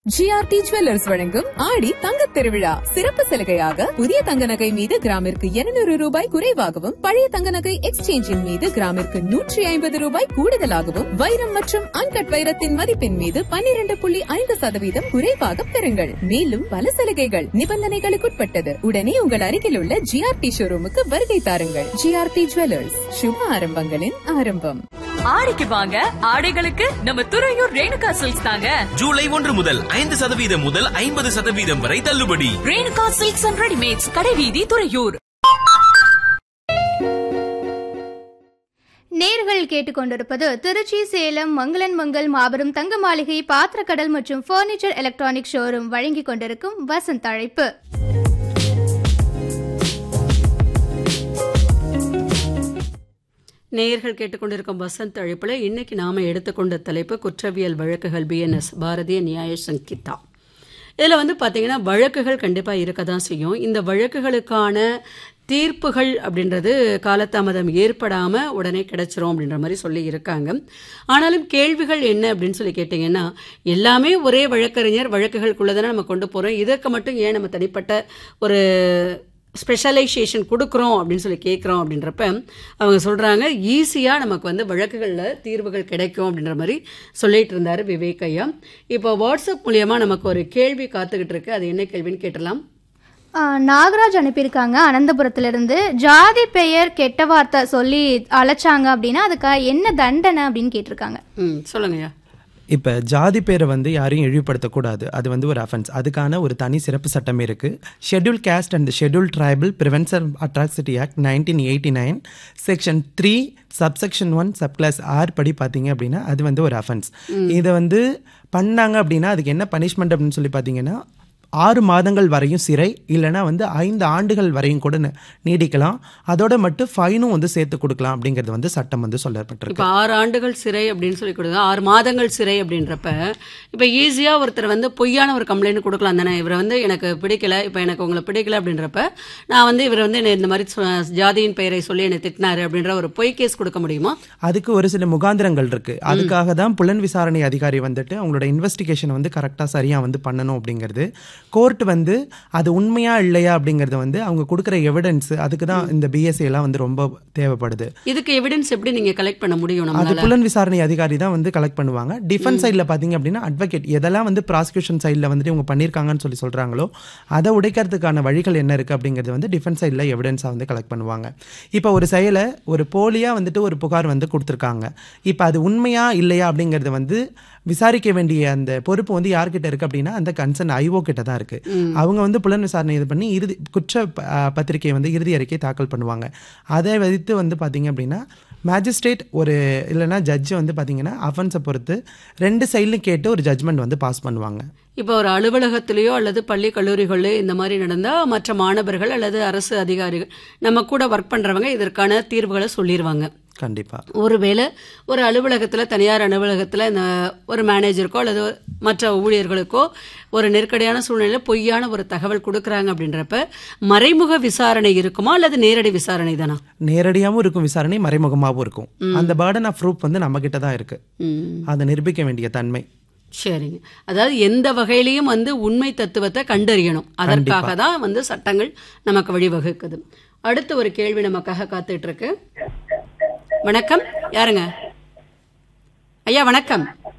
GRT jewellers வழங்கும் ஆடி தங்கத் திருவிழா சிறப்பு சலுகையாக புதிய தங்க நகை மீது கிராமிற்கு 200 ரூபாய் குறைவாகவும் பழைய தங்க நகை எக்ஸ்சேஞ்சின் மீது கிராமிற்கு நூற்றி ஐம்பது ரூபாய் கூடுதலாகவும் வைரம் மற்றும் அன்கட் வைரத்தின் மதிப்பின் மீது 12.5% புள்ளி ஐந்து சதவீதம் குறைவாக பெறுங்கள் மேலும் பல சலுகைகள் நிபந்தனைகளுக்குட்பட்டது உடனே உங்கள் அருகில் உள்ள ஜிஆர்டி ஷோரூமுக்கு வருகை தாருங்கள் ஜிஆர்டி ஜுவல்லர்ஸ் சுப ஆரம்பங்களின் ஆரம்பம் ஆடிக்கு வாங்க ஆடைகளுக்கு நம்ம துறையூர் ரேணுகா சில்க்ஸ் தாங்க ஜூலை ஒன்று முதல் ஐந்து சதவீதம் முதல் ஐம்பது சதவீதம் வரை தள்ளுபடி ரேணுகா சில்க்ஸ் அண்ட் ரெடிமேட்ஸ் கடைவீதி துறையூர் நேர்கள் கேட்டுக்கொண்டிருப்பது திருச்சி சேலம் மங்களன் மங்கல் மாபெரும் தங்க மாளிகை பாத்திரக்கடல் மற்றும் ஃபர்னிச்சர் எலக்ட்ரானிக் ஷோரூம் வழங்கிக் கொண்டிருக்கும் வசந்த் அழைப்பு நேயர்கள் கேட்டுக்கொண்டிருக்கும் வசந்த் அழைப்புல இன்னைக்கு நாம எடுத்துக்கொண்ட தலைப்பு குற்றவியல் வழக்குகள் பிஎன்எஸ் பாரதிய நியாய சங்கிதா இதில் வந்து பார்த்தீங்கன்னா வழக்குகள் கண்டிப்பாக இருக்க தான் செய்யும் இந்த வழக்குகளுக்கான தீர்ப்புகள் அப்படின்றது காலதாமதம் ஏற்படாமல் உடனே கிடைச்சிரும் அப்படின்ற மாதிரி சொல்லி இருக்காங்க ஆனாலும் கேள்விகள் என்ன அப்படின்னு சொல்லி கேட்டிங்கன்னா எல்லாமே ஒரே வழக்கறிஞர் வழக்குகளுக்குள்ளே தானே நம்ம கொண்டு போகிறோம் இதற்கு மட்டும் ஏன் நம்ம தனிப்பட்ட ஒரு ஸ்பெஷலைசேஷன் கொடுக்குறோம் அப்படின்னு சொல்லி கேட்குறோம் அப்படின்றப்ப அவங்க சொல்கிறாங்க ஈஸியாக நமக்கு வந்து வழக்குகளில் தீர்வுகள் கிடைக்கும் அப்படின்ற மாதிரி சொல்லிட்டு இருந்தார் விவேக் ஐயா இப்போ வாட்ஸ்அப் மூலியமாக நமக்கு ஒரு கேள்வி காத்துக்கிட்டு இருக்கு அது என்ன கேள்வின்னு கேட்டலாம் ஆ, நாகராஜ் அனுப்பியிருக்காங்க அனந்தபுரத்திலிருந்து ஜாதி பெயர் கெட்ட வார்த்தை சொல்லி அழைச்சாங்க அப்படின்னா அதுக்காக என்ன தண்டனை அப்படின்னு கேட்டிருக்காங்க ம் சொல்லுங்கய்யா இப்போ ஜாதி பேரை வந்து யாரையும் இழிவுபடுத்தக்கூடாது அது வந்து ஒரு அஃபென்ஸ் அதுக்கான ஒரு தனி சிறப்பு சட்டம் இருக்குது schedule caste and schedule tribal prevention atrocity act nineteen eighty nine section three subsection one subclause R படி பார்த்தீங்க அப்படின்னா அது வந்து ஒரு அஃபென்ஸ் இதை வந்து பண்ணாங்க அப்படின்னா அதுக்கு என்ன பனிஷ்மெண்ட் அப்படின்னு சொல்லி பார்த்தீங்கன்னா ஆறு மாதங்கள் வரையும் சிறை இல்லைன்னா வந்து ஐந்து ஆண்டுகள் வரையும் கூட ந- நீடிக்கலாம் அதோட மட்டும் ஃபைனும் வந்து சேர்த்து கொடுக்கலாம் அப்படிங்கிறது வந்து சட்டம் வந்து சொல்லப்பட்டிருக்கு இப்போ ஆறு ஆண்டுகள் சிறை அப்படின்னு சொல்லி கொடுங்க ஆறு மாதங்கள் சிறை அப்படின்றப்ப இப்போ ஈஸியாக ஒருத்தர் வந்து பொய்யான ஒரு கம்ப்ளைண்ட் கொடுக்கலாம் தானே இவரை வந்து எனக்கு பிடிக்கல இப்போ எனக்கு உங்களை பிடிக்கல அப்படின்றப்ப நான் வந்து இவர் வந்து என்னை இந்த மாதிரி சொ- ஜாதியின் பெயரை சொல்லி என்னை திட்டினாரு அப்படின்ற ஒரு பொய் கேஸ் கொடுக்க முடியுமா அதுக்கு ஒரு சில முகாந்திரங்கள் இருக்கு அதுக்காக தான் புலன் விசாரணை அதிகாரி வந்துட்டு அவங்களோட இன்வெஸ்டிகேஷன் வந்து கரெக்டாக சரியாக வந்து பண்ணணும் அப்படிங்கிறது கோர்ட் வந்து அது உண்மையா இல்லையா அப்படிங்கிறத வந்து அவங்க கொடுக்குற எவிடன்ஸ் அதுக்கு தான் இந்த பிஎஸ்சி எல்லாம் வந்து ரொம்ப தேவைப்படுது இதுக்கு எவிடன்ஸ் எப்படி நீங்க கலெக்ட் பண்ண முடியும் அது நம்மளால புலன் விசாரணை அதிகாரி தான் வந்து கலெக்ட் பண்ணுவாங்க டிஃபென்ஸ் சைடில் பார்த்தீங்க அப்படின்னா அட்வொகேட் எதெல்லாம் வந்து ப்ராசிக்யூஷன் சைடில் வந்துட்டு இவங்க பண்ணியிருக்காங்கன்னு சொல்லி சொல்கிறாங்களோ அதை உடைக்கிறதுக்கான வழிகள் என்ன இருக்குது அப்படிங்கிறது வந்து டிஃபென்ஸ் சைடில் எவிடன்ஸாக வந்து கலெக்ட் பண்ணுவாங்க இப்போ ஒரு செயலை ஒரு போலியாக வந்துட்டு ஒரு புகார் வந்து கொடுத்துருக்காங்க இப்போ அது உண்மையா இல்லையா அப்படிங்கிறது வந்து விசாரிக்க வேண்டிய அந்த பொறுப்பு வந்து யார்கிட்ட இருக்கு அப்படின்னா அந்த கன்சர்ன் ஐஓ கிட்ட தான் இருக்கு அவங்க வந்து புலன் விசாரணை இது பண்ணி இறுதி குற்ற ப- அஹ் பத்திரிகை வந்து இறுதி அறிக்கை தாக்கல் பண்ணுவாங்க அதை வைத்து வந்து பார்த்தீங்க அப்படின்னா மேஜிஸ்ட்ரேட் ஒரு இல்லைன்னா ஜட்ஜ் வந்து பார்த்தீங்கன்னா அஃபென்ஸை பொறுத்து ரெண்டு சைட்லையும் கேட்டு ஒரு ஜட்ஜ்மெண்ட் வந்து பாஸ் பண்ணுவாங்க இப்போ ஒரு அலுவலகத்திலேயோ அல்லது பள்ளி கல்லூரிகளிலோ இந்த மாதிரி நடந்தா மற்ற மாணவர்கள் அல்லது அரசு அதிகாரிகள் நம்ம கூட ஒர்க் பண்றவங்க இதற்கான தீர்வுகளை சொல்லிடுவாங்க கண்டிப்பாக ஒருவேளை ஒரு அலுவலகத்தில் தனியார் அலுவலகத்தில் இந்த ஒரு மேனேஜருக்கோ அல்லது மற்ற ஊழியர்களுக்கோ ஒரு நெருக்கடியான சூழ்நிலையில் பொய்யான ஒரு தகவல் கொடுக்குறாங்க அப்படின்றப்ப மறைமுக விசாரணை இருக்குமா அல்லது நேரடி விசாரணை தானா நேரடியாகவும் இருக்கும் விசாரணை மறைமுகமாகவும் இருக்கும் அந்த பேர்டன் ஆஃப் ப்ரூஃப் வந்து நம்ம கிட்ட தான் இருக்கு ம் அதை நிரூபிக்க வேண்டிய தன்மை சரிங்க அதாவது எந்த வகையிலையும் வந்து உண்மை தத்துவத்தை கண்டறியணும் அதற்காக தான் வந்து சட்டங்கள் நமக்கு வழிவகுக்குது அடுத்த ஒரு கேள்வி நமக்காக காத்துட்டு இருக்கு வணக்கம் யாருங்க ஐயா வணக்கம்